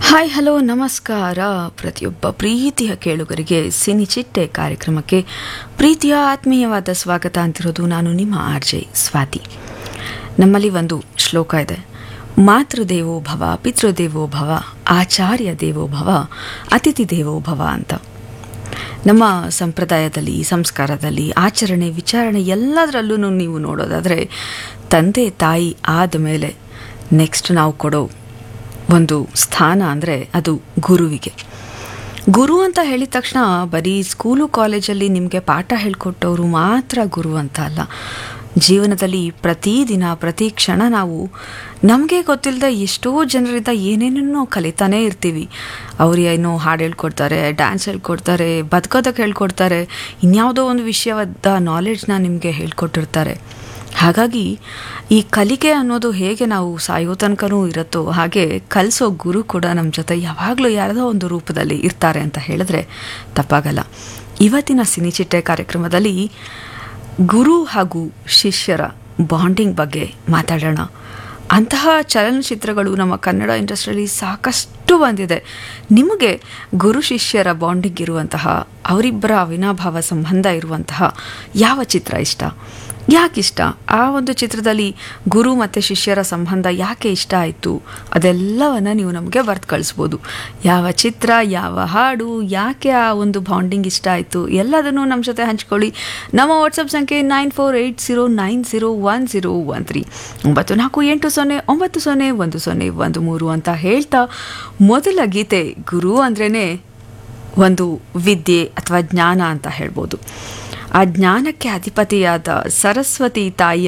hi hello ನಮಸ್ಕಾರ ಪ್ರತಿಯೊಬ್ಬ ಪ್ರೀತಿಯ ಕೇಳುಗರಿಗೆ ಸಿನಿ ಚಿಟ್ಟೆ ಕಾರ್ಯಕ್ರಮಕ್ಕೆ ಪ್ರೀತಿಯ ಆತ್ಮೀಯವಾದ ಸ್ವಾಗತ ಅಂತಿರೋದು ನಾನು ನಿಮ್ಮ ಆರ್ ಜೆ ಸ್ವಾತಿ ನಮ್ಮಲ್ಲಿ ಒಂದು ಶ್ಲೋಕ ಇದೆ ಮಾತೃದೇವೋ ಭವ ಪಿತೃದೇವೋ ಭವ ಆಚಾರ್ಯ ದೇವೋ ಭವ ಅತಿಥಿ ದೇವೋ ಭವ ಅಂತ ನಮ್ಮ ಸಂಪ್ರದಾಯದಲ್ಲಿ ಸಂಸ್ಕಾರದಲ್ಲಿ ಆಚರಣೆ ವಿಚಾರಣೆ ಎಲ್ಲದರಲ್ಲೂ ನೀವು ನೋಡೋದಾದರೆ ತಂದೆ ತಾಯಿ ಆದ ಮೇಲೆ ನೆಕ್ಸ್ಟ್ ನಾವು ಕೊಡೋ ಒಂದು ಸ್ಥಾನ ಅಂದರೆ ಅದು ಗುರುವಿಗೆ ಗುರು ಅಂತ ಹೇಳಿದ ತಕ್ಷಣ ಬರೀ ಸ್ಕೂಲು ಕಾಲೇಜಲ್ಲಿ ನಿಮಗೆ ಪಾಠ ಹೇಳ್ಕೊಟ್ಟವರು ಮಾತ್ರ ಗುರು ಅಂತ ಅಲ್ಲ ಜೀವನದಲ್ಲಿ ಪ್ರತಿದಿನ ಪ್ರತಿ ಕ್ಷಣ ನಾವು ನಮಗೆ ಗೊತ್ತಿಲ್ಲದೆ ಎಷ್ಟೋ ಜನರಿಂದ ಏನೇನೋ ಕಲಿತಾನೇ ಇರ್ತೀವಿ ಅವ್ರು ಏನೋ ಹಾಡು ಹೇಳ್ಕೊಡ್ತಾರೆ ಡ್ಯಾನ್ಸ್ ಹೇಳ್ಕೊಡ್ತಾರೆ ಬದುಕೋದಕ್ಕೆ ಹೇಳ್ಕೊಡ್ತಾರೆ ಇನ್ಯಾವುದೋ ಒಂದು ವಿಷಯವಾದ ನಾಲೆಡ್ಜ್ನ ನಿಮಗೆ ಹೇಳ್ಕೊಟ್ಟಿರ್ತಾರೆ ಹಾಗಾಗಿ ಈ ಕಲಿಕೆ ಅನ್ನೋದು ಹೇಗೆ ನಾವು ಸಾಯೋ ತನಕನೂ ಇರುತ್ತೋ ಹಾಗೆ ಕಲಿಸೋ ಗುರು ಕೂಡ ನಮ್ಮ ಜೊತೆ ಯಾವಾಗಲೂ ಯಾರದೋ ಒಂದು ರೂಪದಲ್ಲಿ ಇರ್ತಾರೆ ಅಂತ ಹೇಳಿದ್ರೆ ತಪ್ಪಾಗಲ್ಲ ಇವತ್ತಿನ ಸಿನಿಚಿಟ್ಟೆ ಕಾರ್ಯಕ್ರಮದಲ್ಲಿ ಗುರು ಹಾಗೂ ಶಿಷ್ಯರ ಬಾಂಡಿಂಗ್ ಬಗ್ಗೆ ಮಾತಾಡೋಣ ಅಂತಹ ಚಲನಚಿತ್ರಗಳು ನಮ್ಮ ಕನ್ನಡ ಇಂಡಸ್ಟ್ರಿಯಲ್ಲಿ ಸಾಕಷ್ಟು ಬಂದಿದೆ ನಿಮಗೆ ಗುರು ಶಿಷ್ಯರ ಬಾಂಡಿಂಗ್ ಇರುವಂತಹ ಅವರಿಬ್ಬರ ಅವಿನಾಭಾವ ಸಂಬಂಧ ಇರುವಂತಹ ಯಾವ ಚಿತ್ರ ಇಷ್ಟ ಯಾಕಿಷ್ಟ ಆ ಒಂದು ಚಿತ್ರದಲ್ಲಿ ಗುರು ಮತ್ತು ಶಿಷ್ಯರ ಸಂಬಂಧ ಯಾಕೆ ಇಷ್ಟ ಆಯಿತು ಅದೆಲ್ಲವನ್ನು ನೀವು ನಮಗೆ ಬರ್ತು ಕಳಿಸ್ಬೋದು ಯಾವ ಚಿತ್ರ ಯಾವ ಹಾಡು ಯಾಕೆ ಆ ಒಂದು ಬಾಂಡಿಂಗ್ ಇಷ್ಟ ಆಯಿತು ಎಲ್ಲದನ್ನು ನಮ್ಮ ಜೊತೆ ಹಂಚ್ಕೊಳ್ಳಿ ನಮ್ಮ ವಾಟ್ಸಪ್ ಸಂಖ್ಯೆ nine four eight zero nine zero one zero one three ಒಂಬತ್ತು ನಾಲ್ಕು ಎಂಟು ಸೊನ್ನೆ ಒಂಬತ್ತು ಸೊನ್ನೆ ಒಂದು ಸೊನ್ನೆ ಒಂದು ಮೂರು ಅಂತ ಹೇಳ್ತಾ ಮೊದಲ ಗೀತೆ ಗುರು ಅಂದ್ರೇ ಒಂದು ವಿದ್ಯೆ ಅಥವಾ ಜ್ಞಾನ ಅಂತ ಹೇಳ್ಬೋದು ಆ ಜ್ಞಾನಕ್ಕೆ ಅಧಿಪತಿಯಾದ ಸರಸ್ವತಿ ತಾಯಿಯ